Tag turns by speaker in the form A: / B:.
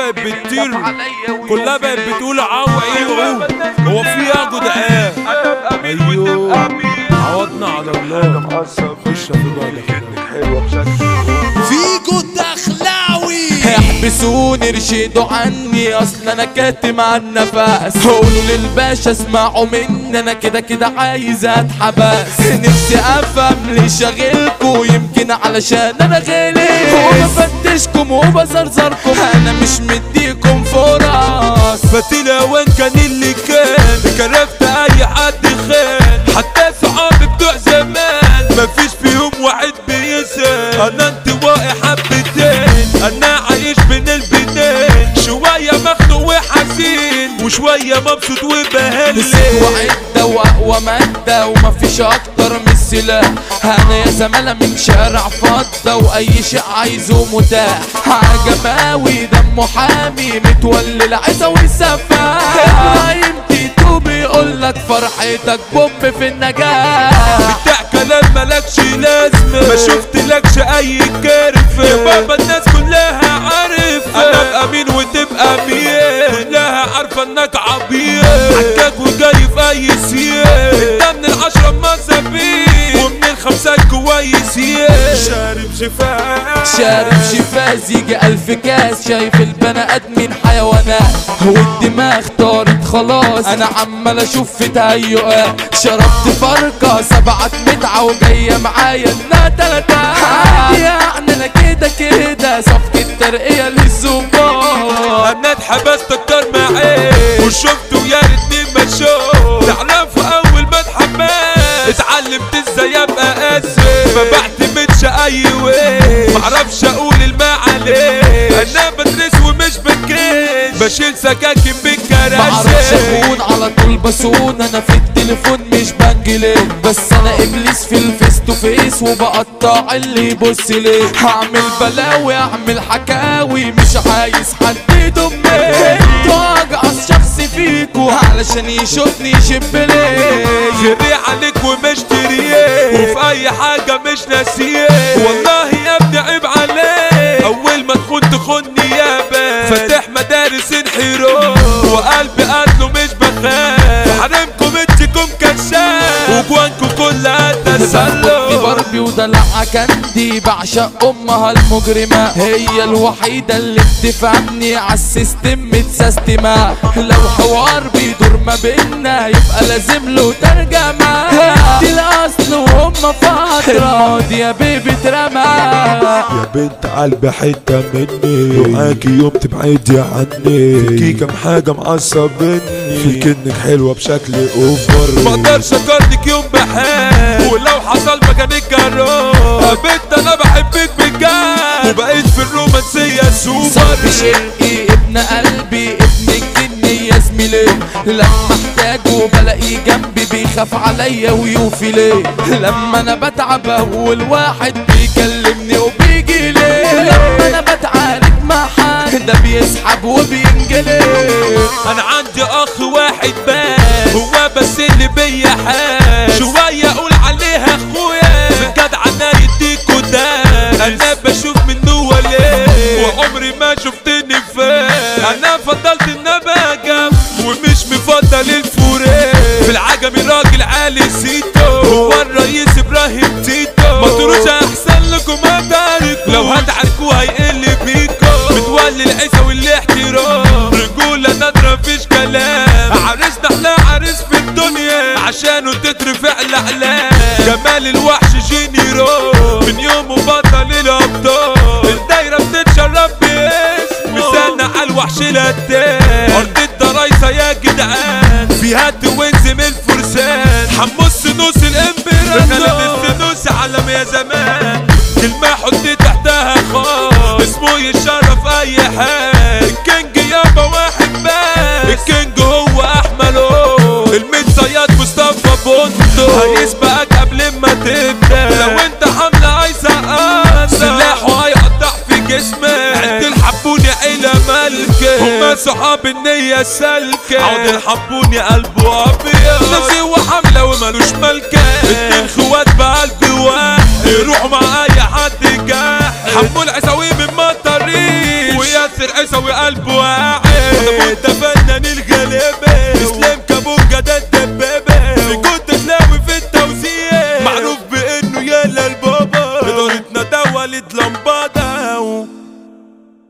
A: بقت بتطير كلها بقت بتقول عو ايوه هو في ايه يا جدعان ايوه عوضنا على الله خش في بالك
B: فيجو الدخلاوي
C: احبسوني ارشدوا عني اصل انا كاتم عن النفس قولوا للباشا اسمعوا مني انا كده كده عايز اتحبس نفسي افهم ليه شاغلكوا يمكن علشان انا غلس وبفتشكم وبزرزركم انا مش مديكم فرص
A: فتيلة وين كان اللي كان كرفت اي حد خان حتى صحابي بتوع زمان مفيش فيهم واحد بيسال انا انطوائي حبتين انا عايش بين البنين شوية مخنوق وحزين وشوية مبسوط وبهلل
C: مسك وعدة وأقوى مادة ومفيش أكتر من السلاح أنا يا زمالة من شارع فضة وأي شيء عايزه متاح عجماوي دمه حامي متولي العزة والسفاح إبراهيم تيتو بيقولك فرحتك بوم في النجاح
A: بتاع كلام ملكش لازمة ما شفت لكش اي كرفة يا بابا الناس كلها عارفة انا ابقى مين وتبقى مين كلها عارفة انك عبيط حكاك وجاي في اي سياق انت من العشرة مزابين ومن الخمسة كويسين شارب شفاء
C: شارب شفاز يجي ألف كاس شايف البني آدمين حيوانات والدماغ طارت خلاص أنا عمال أشوف في تهيؤات شربت فرقة سبعة متعة وجاية معايا إنها تلاتة عادي يعني أنا كده كده صفقة ترقية للزبار
A: انا اتحبست اكتر معاه وشفته يا ريتني ما شوف تعرفوا اول ما اتحبست اتعلمت ازاي ابقى قاسي ما بعتمدش اي وين معرفش اقول الما عليه انا بدرس ومش بكيش بشيل سكاكين
C: معرفش
A: بالكراسي
C: اخون على طول بسون انا في التليفون مش بنجلي بس انا ابليس في الفيس تو فيس وبقطع اللي يبص لي هعمل بلاوي اعمل حكاوي مش عايز حد يضمني انتوا اجعص شخص فيكوا علشان يشوفني يشب لي
A: جري عليك ومش تريه وفي اي حاجة مش ناسيه والله يا ابني عيب عليك اول ما تخون تخوني يابا فاتح مدارس انحراف وقلبي قتله مش بخاف حرمكم انتكم كشاف وجوانكم كلها
C: بحبني
A: تسلل
C: باربي ودلعها كاندي بعشق امها المجرمة هي الوحيدة اللي بتفهمني عالسيستم متسستمة لو حوار بيدور ما بينا يبقى لازم له ترجمة دي الاصل وهم فترة الماضي يا بيبي اترمى
D: يا بنت قلبي حتة مني معاكي يوم تبعدي عني فيكي كام حاجة معصبني فيك انك حلوة بشكل اوفر
A: مقدرش اقارنك يوم بحال ولو حصل مكانك جرار يا بنت انا بحبك بجد وبقيت في الرومانسية سوبر
C: صاحبي شقي ابن قلبي ابن الجن يا زميلي لما احتاجه بلاقيه جنبي بيخاف عليا ويوفي ليه لما انا بتعب اول واحد بيكلمني وبيجي ليه لما انا بتعارك مع حد ده بيسحب وبينجلي
A: انا عندي اخ واحد بس هو بس اللي بيا حال شوية اقول عليها اخويا بجدع انا يديكوا ده انا بشوف منه وليه وعمري ما شفتني فات انا فضلت ان ابقى جنب ومش مفضل الفوريه في العجمي راجل عالي سيتو هو الرئيس ابراهيم تيتو ما تروش احسن لكم اتاركوا لو هتعاركوا هيقل بيكو متولي العيسى والاحترام رجولة نادرة مفيش كلام عريسنا احلى عريس في الدنيا عشانه تترفع الاعلام جمال الوحش جينيرو من يومه بطل الابطال الدايرة بتتشرف باسم مثالنا على الوحش الهدام ارض الضرايسة يا جدعان فيها توينز من الفرسان حمو السنوس الامبراطور خالد السنوس علم يا زمان كلمة حطي تحتها خاص اسمه يشرف اي حال الكينج يابا واحد بس الكينج هو احمله المتصياد مصطفى بونتو هيسبقك قبل ما تبدا لو انت حملة هيسقط سلاحه هيقطع في جسمك عند الحبوني عيلة ملكة هما صحاب النية السالكة عود الحبوني قلبه ابيض نزيه وحملة ومالوش ملكة اتنين خوات بقلب واحد يروحوا مع اي حد جاح حمو العساوي من مطريش وياسر عيسوي قلبه واعد انا متفق